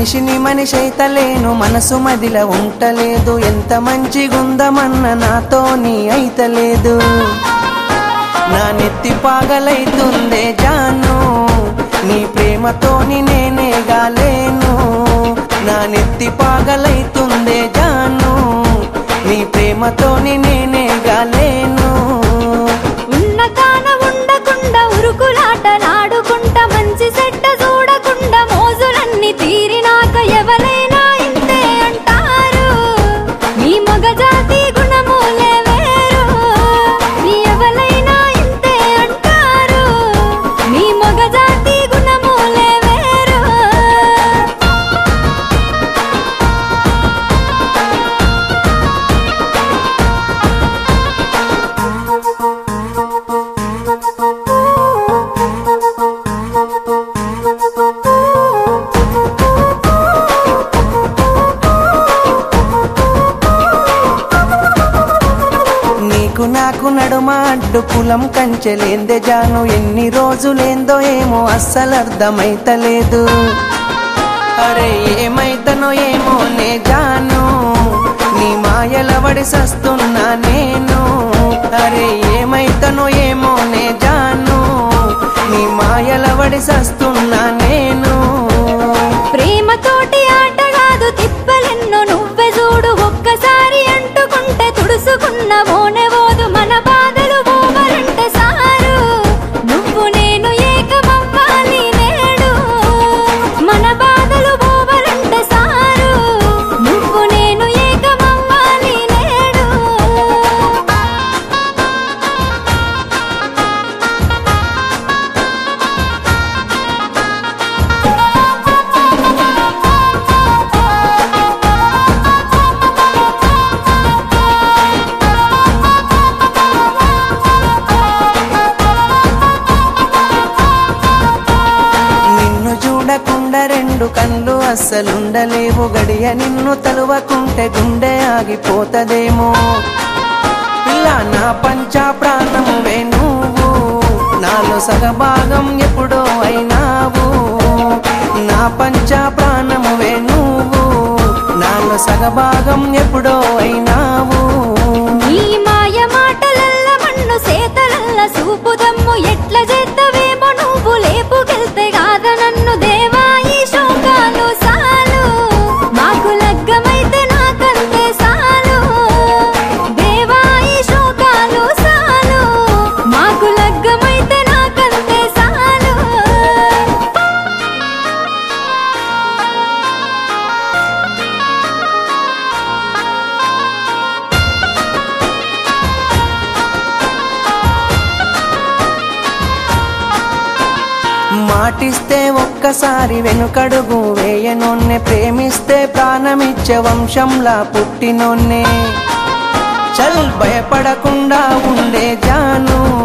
మనిషిని మనిషి అయితలేను మనసు మదిల ఉంటలేదు ఎంత మంచిగుందమన్న నాతోని అయితలేదు నా నెత్తి పాగలైతుందే జాను నీ ప్రేమతోని నేనే గాలేను నా నెత్తి పాగలైతుందే జాను నీ ప్రేమతోని నేనే గాలేను ఉన్న కాన ఉండకుండా ఉరుకులాటలాడుకుంటా మంచి సెట్ట చూడకుండా మోజులన్నీ తీరినాక ఎవరైనా ఇంతే అంటారు నీ మగజాతి గుణములే వేరు నీ ఎవరైనా ఇంతే అంటారు నీ మగజాతి గుణములే వేరు నీకు నాకు నడుమ అడ్డు కులం కంచెలేందే జాను ఎన్ని రోజులేందో ఏమో అస్సలు అర్థమైతలేదు అరే ఏమైతనో ఏమో నే జాను నీ మాయల వడి సస్తున్నా నేను అరే ఏమైతనో ఏమో నే జాను నీ మాయల వడి సస్తున్నా నేను ప్రేమతోటి ఆట కాదు తిప్పలెన్నో నువ్వే చూడు ఒక్కసారి అంటుకుంటే తుడుసుకున్న ఓనెవోదు మన బాధలు పోవాలంటే సారు నువ్వు నేను ఏకమవ్వాలి నేడు మన బాధలు పోవాలంటే సారు నువ్వు నేను ఏకమవ్వాలి నేడు నిన్ను చూడకుండా రెండు కళ్ళు అస్సలుండలేవు గడియ నిన్ను తలువకుంటే గుండె ఆగిపోతదేమో ఇలా నా పంచా ప్రాణమువే నువ్వు నాలో సగభాగం ఎప్పుడో అయినావు నా పంచా ప్రాణమువే నువ్వు నాలో సగభాగం ఎప్పుడో అయినావు నీ మాయ మాటలల్ల మన్ను సేతలల్ల సూపుదమ్ము ఎట్ల చేద్దవేమో నువ్వు లేపుకెళ్తే కాద నన్ను దేవా ఈ శోకాలు సాలు మాకు లగ్గమైతే నాకంతే సాలు దేవా ఈ శోకాలు సాలు మాకు లగ్గమైతే నాకంతే సాలు మాటిస్తే ఒక్కసారి వెనుకడుగు వేయనోన్నే ప్రేమిస్తే ప్రాణమిచ్చే వంశంలా పుట్టినోన్నే చల్ భయపడకుండా ఉండే జాను